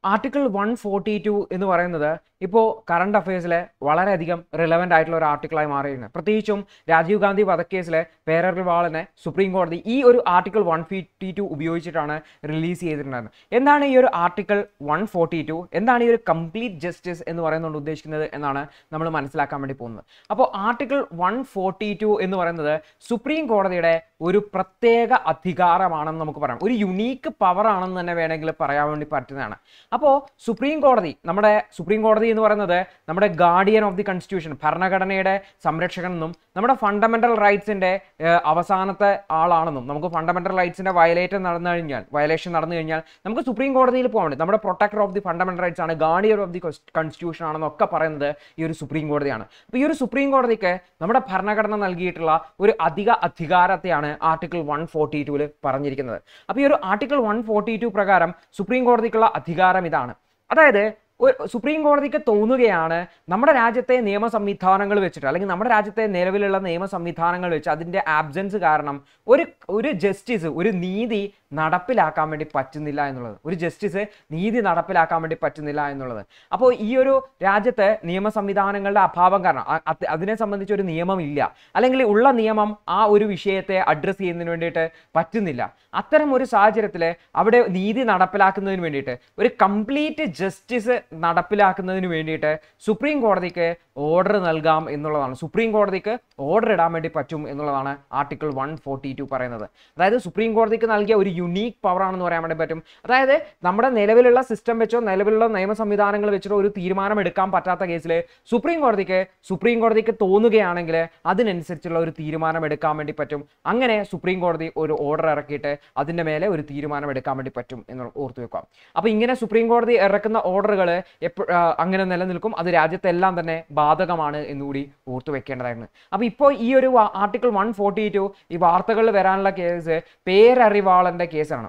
article one forty to എന്ന് പറയുന്നത് ഇപ്പോൾ കറണ്ട് അഫയേഴ്സിലെ വളരെയധികം റിലവൻ്റ് ആയിട്ടുള്ള ഒരു ആർട്ടിക്കിളായി മാറിയിരുന്നു പ്രത്യേകിച്ചും രാജീവ് ഗാന്ധി വധക്കേസിലെ പേരറിവാളിനെ സുപ്രീം കോടതി ഈ ഒരു ആർട്ടിക്കിൾ വൺ ഫിഫ്റ്റി ടു ഉപയോഗിച്ചിട്ടാണ് റിലീസ് ചെയ്തിട്ടുണ്ടായിരുന്നത് എന്താണ് ഈ ഒരു ആർട്ടിക്കിൾ വൺ ഫോർട്ടി ടു എന്താണ് ഈ ഒരു കംപ്ലീറ്റ് ജസ്റ്റിസ് എന്ന് പറയുന്നതുകൊണ്ട് ഉദ്ദേശിക്കുന്നത് എന്നാണ് നമ്മൾ മനസ്സിലാക്കാൻ വേണ്ടി പോകുന്നത് അപ്പോൾ ആർട്ടിക്കിൾ വൺ ഫോർട്ടി ടു എന്ന് പറയുന്നത് സുപ്രീം കോടതിയുടെ ഒരു പ്രത്യേക അധികാരമാണെന്ന് നമുക്ക് പറയാം ഒരു യുണീക്ക് പവർ ആണെന്ന് തന്നെ വേണമെങ്കിൽ പറയാൻ വേണ്ടി പറ്റുന്നതാണ് അപ്പോൾ സുപ്രീം കോടതി നമ്മുടെ സുപ്രീം കോടതി എന്ന് പറയുന്നത് നമ്മുടെ ഗാർഡിയൻ ഓഫ് ദി കോൺസ്റ്റിറ്റ്യൂഷൻ ഭരണഘടനയുടെ സംരക്ഷകൻ എന്നും നമ്മുടെ ഫണ്ടമെന്റൽ റൈറ്റ്സിന്റെ അവസാനത്തെ ആളാണെന്നും നമുക്ക് ഫണ്ടമെന്റൽ റൈറ്റ്സിന്റെ വയലേറ്റ് നടന്നു കഴിഞ്ഞാൽ വയലേഷൻ നടന്നു കഴിഞ്ഞാൽ നമുക്ക് സുപ്രീം കോടതിയിൽ പോകാൻ വേണ്ടി നമ്മുടെ protector of the fundamental rights ആണ് ഗാർഡിയൻ ഓഫ് ദി കോൺസ്റ്റിറ്റ്യൂഷൻ ആണെന്നൊക്കെ പറയുന്നത് ഈ ഒരു സുപ്രീം കോടതിയാണ് അപ്പോൾ ഈ ഒരു സുപ്രീം കോടതിക്ക് നമ്മുടെ ഭരണഘടന നൽകിയിട്ടുള്ള ഒരു അധിക അധികാരത്തെയാണ് ആർട്ടിക്കിൾ വൺ ഫോർട്ടി ടുവിൽ പറഞ്ഞിരിക്കുന്നത് അപ്പോൾ ഈ ഒരു ആർട്ടിക്കിൾ വൺ ഫോർട്ടി ടു പ്രകാരം സുപ്രീം കോടതിക്കുള്ള അധികാരം ഇതാണ് അതായത് ഒരു സുപ്രീം കോടതിക്ക് തോന്നുകയാണ് നമ്മുടെ രാജ്യത്തെ നിയമ സംവിധാനങ്ങൾ വെച്ചിട്ട് അല്ലെങ്കിൽ നമ്മുടെ രാജ്യത്തെ നിലവിലുള്ള നിയമ സംവിധാനങ്ങൾ വെച്ച് അതിൻ്റെ ആബ്സെൻസ് കാരണം ഒരു ഒരു ജസ്റ്റിസ് ഒരു നീതി നടപ്പിലാക്കാൻ വേണ്ടി പറ്റുന്നില്ല എന്നുള്ളത് ഒരു ജസ്റ്റിസ് നീതി നടപ്പിലാക്കാൻ വേണ്ടി പറ്റുന്നില്ല എന്നുള്ളത് അപ്പോൾ ഈ ഒരു രാജ്യത്ത് നിയമ സംവിധാനങ്ങളുടെ അഭാവം കാരണം അ- അത് അതിനെ സംബന്ധിച്ച് ഒരു നിയമം ഇല്ല അല്ലെങ്കിൽ ഉള്ള നിയമം ആ ഒരു വിഷയത്തെ അഡ്രസ്സ് ചെയ്യുന്നതിന് വേണ്ടിയിട്ട് പറ്റുന്നില്ല അത്തരം ഒരു സാഹചര്യത്തിൽ അവിടെ നീതി നടപ്പിലാക്കുന്നതിന് വേണ്ടിയിട്ട് ഒരു കംപ്ലീറ്റ് ജസ്റ്റിസ് നടപ്പിലാക്കുന്നതിന് വേണ്ടിയിട്ട് സുപ്രീം കോടതിക്ക് ഓർഡർ നൽകാം എന്നുള്ളതാണ് സുപ്രീം കോടതിക്ക് ഓർഡർ ഇടാൻ വേണ്ടി പറ്റും എന്നുള്ളതാണ് ആർട്ടിക്കിൾ വൺ ഫോർട്ടി ടു പറയുന്നത് അതായത് സുപ്രീം കോടതിക്ക് നൽകിയ ഒരു യുണീക്ക് പവർ ആണെന്ന് പറയാൻ വേണ്ടി പറ്റും അതായത് നമ്മുടെ നിലവിലുള്ള സിസ്റ്റം വെച്ചോ നിലവിലുള്ള നിയമ സംവിധാനങ്ങൾ വെച്ചിട്ടോ ഒരു തീരുമാനം എടുക്കാൻ പറ്റാത്ത കേസിൽ സുപ്രീം കോടതിക്ക് സുപ്രീം കോടതിക്ക് തോന്നുകയാണെങ്കിൽ അതിനനുസരിച്ചുള്ള ഒരു തീരുമാനം എടുക്കാൻ വേണ്ടി പറ്റും അങ്ങനെ സുപ്രീം കോടതി ഒരു ഓർഡർ ഇറക്കിയിട്ട് അതിൻ്റെ മേലെ ഒരു തീരുമാനം എടുക്കാൻ വേണ്ടി പറ്റും എന്ന് ഓർത്ത് വെക്കാം അപ്പോൾ ഇങ്ങനെ സുപ്രീം കോടതി ഇറക്കുന്ന ഓർഡറുകൾ എപ്പോൾ അങ്ങനെ നിലനിൽക്കും അത് രാജ്യത്തെല്ലാം തന്നെ ബാധകമാണ് എന്നുകൂടി ഓർത്തു വെക്കേണ്ടതായിരുന്നു അപ്പോൾ ഇപ്പോൾ ഈ ഒരു ആർട്ടിക്കിൾ വൺ ഫോർട്ടി ടു ഈ വാർത്തകളിൽ വരാനുള്ള കേസ് പേരറിവാളന്റെ കേസാണ്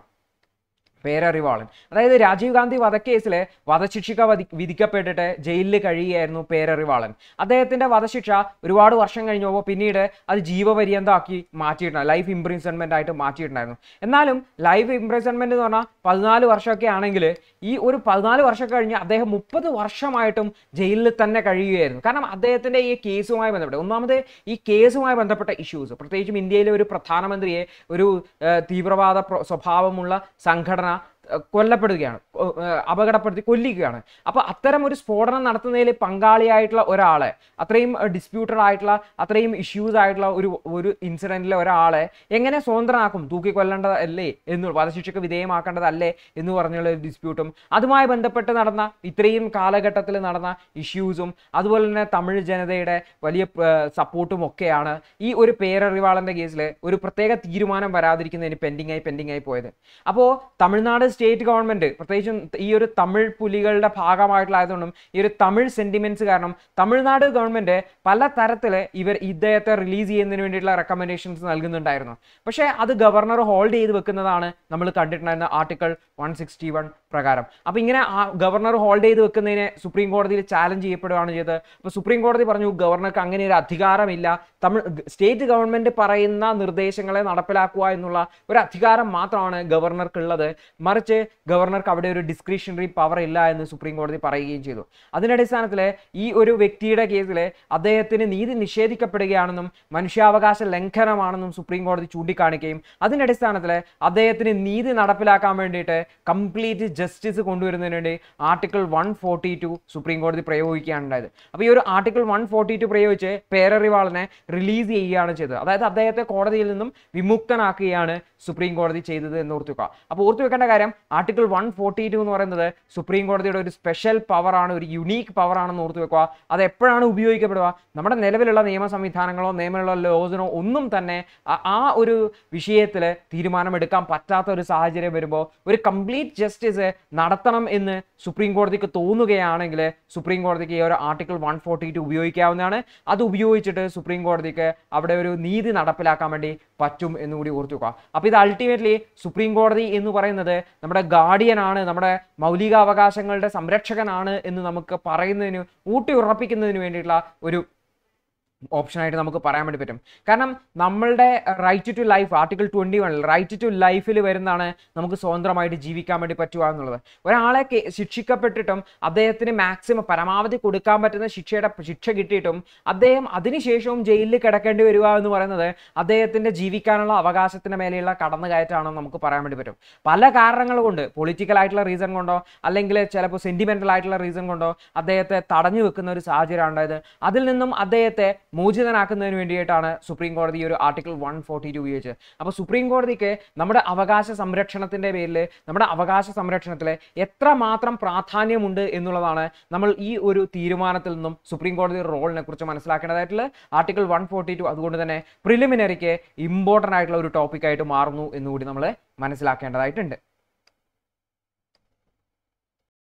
പേരറിവാളൻ അതായത് രാജീവ് ഗാന്ധി വധക്കേസിൽ വധശിക്ഷ വധി വിധിക്കപ്പെട്ടിട്ട് ജയിലിൽ കഴിയുകയായിരുന്നു പേരറിവാളൻ അദ്ദേഹത്തിന്റെ വധശിക്ഷ ഒരുപാട് വർഷം കഴിഞ്ഞപ്പോൾ പിന്നീട് അത് ജീവപര്യന്തമാക്കി മാറ്റിയിട്ടുണ്ട് ലൈഫ് ഇംപ്രീസൺമെന്റ് ആയിട്ട് മാറ്റിയിട്ടുണ്ടായിരുന്നു എന്നാലും ലൈഫ് ഇംപ്രീസൺമെന്റ് എന്ന് പറഞ്ഞാൽ പതിനാല് വർഷമൊക്കെ ആണെങ്കിൽ ഈ ഒരു പതിനാല് വർഷം കഴിഞ്ഞ് അദ്ദേഹം മുപ്പത് വർഷമായിട്ടും ജയിലിൽ തന്നെ കഴിയുകയായിരുന്നു കാരണം അദ്ദേഹത്തിന്റെ ഈ കേസുമായി ബന്ധപ്പെട്ട് ഒന്നാമത് ഈ കേസുമായി ബന്ധപ്പെട്ട ഇഷ്യൂസ് പ്രത്യേകിച്ചും ഇന്ത്യയിലെ ഒരു പ്രധാനമന്ത്രിയെ ഒരു ഏഹ്, തീവ്രവാദ പ്ര- സ്വഭാവമുള്ള സംഘടന ഏഹ്, കൊല്ലപ്പെടുകയാണ് കൊ- ഏഹ്, അപകടപ്പെടുത്തി കൊല്ലിക്കുകയാണ് അപ്പോൾ അത്തരം ഒരു സ്ഫോടനം നടത്തുന്നതിൽ പങ്കാളിയായിട്ടുള്ള ഒരാളെ അത്രയും ഡിസ്പ്യൂട്ടഡ് ആയിട്ടുള്ള അത്രയും ഇഷ്യൂസ് ആയിട്ടുള്ള ഒരു ഒരു ഇൻസിഡന്റിലെ ഒരാളെ എങ്ങനെ സ്വതന്ത്രനാക്കും തൂക്കി കൊല്ലേണ്ടതല്ലേ എന്ന് വധശിക്ഷയ്ക്ക് വിധേയമാക്കേണ്ടതല്ലേ എന്ന് പറഞ്ഞുള്ള ഒരു ഡിസ്പ്യൂട്ടും അതുമായി ബന്ധപ്പെട്ട് നടന്ന ഇത്രയും കാലഘട്ടത്തിൽ നടന്ന ഇഷ്യൂസും അതുപോലെ തന്നെ തമിഴ് ജനതയുടെ വലിയ സപ്പോർട്ടും ഒക്കെയാണ് ഈ ഒരു പേരറിവാളന്റെ കേസിൽ ഒരു പ്രത്യേക തീരുമാനം വരാതിരിക്കുന്നതിന് പെൻഡിങ് ആയി പെൻഡിങ് ആയി പോയത് അപ്പോൾ തമിഴ്നാട് സ്റ്റേറ്റ് ഗവൺമെന്റ് പ്രത്യേകിച്ചും ഈ ഒരു തമിഴ് പുലികളുടെ ഭാഗമായിട്ടുള്ളതുകൊണ്ടും ഈ ഒരു തമിഴ് സെന്റിമെന്റ്സ് കാരണം തമിഴ്നാട് ഗവൺമെന്റ് പല തരത്തിൽ ഇവർ ഇദ്ദേഹത്തെ റിലീസ് ചെയ്യുന്നതിന് വേണ്ടിയിട്ടുള്ള റെക്കമെൻഡേഷൻസ് നൽകുന്നുണ്ടായിരുന്നു പക്ഷേ അത് ഗവർണർ ഹോൾഡ് ചെയ്ത് വെക്കുന്നതാണ് നമ്മൾ കണ്ടിട്ടുണ്ടായിരുന്ന ആർട്ടിക്കിൾ വൺ സിക്സ്റ്റി വൺ പ്രകാരം അപ്പോൾ ഇങ്ങനെ ആ ഗവർണർ ഹോൾഡ് ചെയ്ത് വെക്കുന്നതിനെ സുപ്രീം കോടതിയിൽ ചാലഞ്ച് ചെയ്യപ്പെടുകയാണ് ചെയ്തത് അപ്പോൾ സുപ്രീം കോടതി പറഞ്ഞു ഗവർണർക്ക് അങ്ങനെ ഒരു അധികാരമില്ല തമിഴ് സ്റ്റേറ്റ് ഗവൺമെന്റ് പറയുന്ന നിർദ്ദേശങ്ങളെ നടപ്പിലാക്കുക എന്നുള്ള ഒരു അധികാരം മാത്രമാണ് ഗവർണർക്കുള്ളത് മറിച്ച് ഗവർണർക്ക് അവിടെ ഒരു ഡിസ്ക്രിഷണറി പവർ ഇല്ല എന്ന് സുപ്രീം കോടതി പറയുകയും ചെയ്തു അതിന്റെ അടിസ്ഥാനത്തിൽ ഈ ഒരു വ്യക്തിയുടെ കേസിൽ അദ്ദേഹത്തിന് നീതി നിഷേധിക്കപ്പെടുകയാണെന്നും മനുഷ്യാവകാശ ലംഘനമാണെന്നും സുപ്രീം കോടതി ചൂണ്ടിക്കാണിക്കുകയും അതിന്റെ അടിസ്ഥാനത്തിൽ അദ്ദേഹത്തിന് നീതി നടപ്പിലാക്കാൻ വേണ്ടിയിട്ട് കംപ്ലീറ്റ് ജസ്റ്റിസ് കൊണ്ടുവരുന്നതിന് വേണ്ടി article one forty two supreme കോടതി പ്രയോഗിക്കുകയാണ് ഉണ്ടായത് അപ്പോൾ ഈ ഒരു ആർട്ടിക്കിൾ വൺ ഫോർട്ടി ടു പ്രയോഗിച്ച് പേരറിവാളനെ റിലീസ് ചെയ്യുകയാണ് ചെയ്തത് അതായത് അദ്ദേഹത്തെ കോടതിയിൽ നിന്നും വിമുക്തനാക്കുകയാണ് സുപ്രീം കോടതി ചെയ്തത് എന്ന് ഓർത്തു വെക്കുക അപ്പോൾ ഓർത്തു വെക്കേണ്ട കാര്യം ആർട്ടിക്കിൾ വൺ ഫോർട്ടി ടു എന്ന് പറയുന്നത് സുപ്രീം കോടതിയുടെ ഒരു സ്പെഷ്യൽ പവറാണ് ഒരു യുണീക്ക് പവറാണെന്ന് ഓർത്തു വെക്കുക അത് എപ്പോഴാണ് ഉപയോഗിക്കപ്പെടുക നമ്മുടെ നിലവിലുള്ള നിയമ സംവിധാനങ്ങളോ നിയമമുള്ള ലോസിനോ ഒന്നും തന്നെ ആ- ആ ഒരു വിഷയത്തിൽ തീരുമാനമെടുക്കാൻ പറ്റാത്ത ഒരു സാഹചര്യം വരുമ്പോൾ ഒരു കംപ്ലീറ്റ് ജസ്റ്റിസ് നടത്തണം എന്ന് സുപ്രീം കോടതിക്ക് തോന്നുകയാണെങ്കിൽ സുപ്രീം കോടതിക്ക് ഈ ഒരു ആർട്ടിക്കിൾ വൺ ഫോർട്ടി ടു ഉപയോഗിക്കാവുന്നതാണ് അത് ഉപയോഗിച്ചിട്ട് സുപ്രീം കോടതിക്ക് അവിടെ ഒരു നീതി നടപ്പിലാക്കാൻ വേണ്ടി പറ്റും എന്നുകൂടി ഓർത്തു വെക്കുക അപ്പോൾ ഇത് അൾട്ടിമേറ്റ്ലി സുപ്രീം കോടതി എന്ന് പറയുന്നത് നമ്മുടെ ഗാർഡിയൻ ആണ് നമ്മുടെ മൗലികാവകാശങ്ങളുടെ സംരക്ഷകനാണ് എന്ന് നമുക്ക് പറയുന്നതിന് ഊട്ടി ഉറപ്പിക്കുന്നതിന് വേണ്ടിയിട്ടുള്ള ഒരു ഓപ്ഷനായിട്ട് നമുക്ക് പറയാൻ വേണ്ടി പറ്റും കാരണം നമ്മളുടെ right to life article twenty വണ്ണിൽ റൈറ്റ് ടു ലൈഫിൽ വരുന്നതാണ് നമുക്ക് സ്വതന്ത്രമായിട്ട് ജീവിക്കാൻ വേണ്ടി പറ്റുക എന്നുള്ളത് ഒരാളെ കെ- ശിക്ഷിക്കപ്പെട്ടിട്ടും അദ്ദേഹത്തിന് മാക്സിമം പരമാവധി കൊടുക്കാൻ പറ്റുന്ന ശിക്ഷയുടെ ശിക്ഷ കിട്ടിയിട്ടും അദ്ദേഹം അതിനുശേഷവും ജയിലിൽ കിടക്കേണ്ടി വരിക എന്ന് പറയുന്നത് അദ്ദേഹത്തിന്റെ ജീവിക്കാനുള്ള അവകാശത്തിന് മേലെയുള്ള കടന്നുകയറ്റാണെന്ന് നമുക്ക് പറയാൻ വേണ്ടി പറ്റും പല കാരണങ്ങൾ കൊണ്ട് പൊളിറ്റിക്കൽ ആയിട്ടുള്ള റീസൺ കൊണ്ടോ അല്ലെങ്കിൽ ചിലപ്പോൾ സെന്റിമെന്റൽ ആയിട്ടുള്ള റീസൺ കൊണ്ടോ അദ്ദേഹത്തെ തടഞ്ഞു വെക്കുന്ന ഒരു സാഹചര്യം ഉണ്ടായത് അതിൽ നിന്നും അദ്ദേഹത്തെ മോചിതനാക്കുന്നതിന് വേണ്ടിയിട്ടാണ് സുപ്രീം കോടതി ഈ ഒരു ആർട്ടിക്കിൾ വൺ ഫോർട്ടി ടു ഉപയോഗിച്ചത് അപ്പോൾ സുപ്രീം കോടതിക്ക് നമ്മുടെ അവകാശ സംരക്ഷണത്തിന്റെ പേരിൽ നമ്മുടെ അവകാശ സംരക്ഷണത്തിൽ എത്രമാത്രം പ്രാധാന്യമുണ്ട് എന്നുള്ളതാണ് നമ്മൾ ഈ ഒരു തീരുമാനത്തിൽ നിന്നും സുപ്രീം കോടതി റോളിനെ കുറിച്ച് മനസ്സിലാക്കേണ്ടതായിട്ടുള്ള ആർട്ടിക്കിൾ വൺ ഫോർട്ടി ടു അതുകൊണ്ട് തന്നെ പ്രിലിമിനറിക്ക് ഇമ്പോർട്ടൻ്റ് ആയിട്ടുള്ള ഒരു ടോപ്പിക്കായിട്ട് മാറുന്നു എന്നുകൂടി നമ്മൾ മനസ്സിലാക്കേണ്ടതായിട്ടുണ്ട്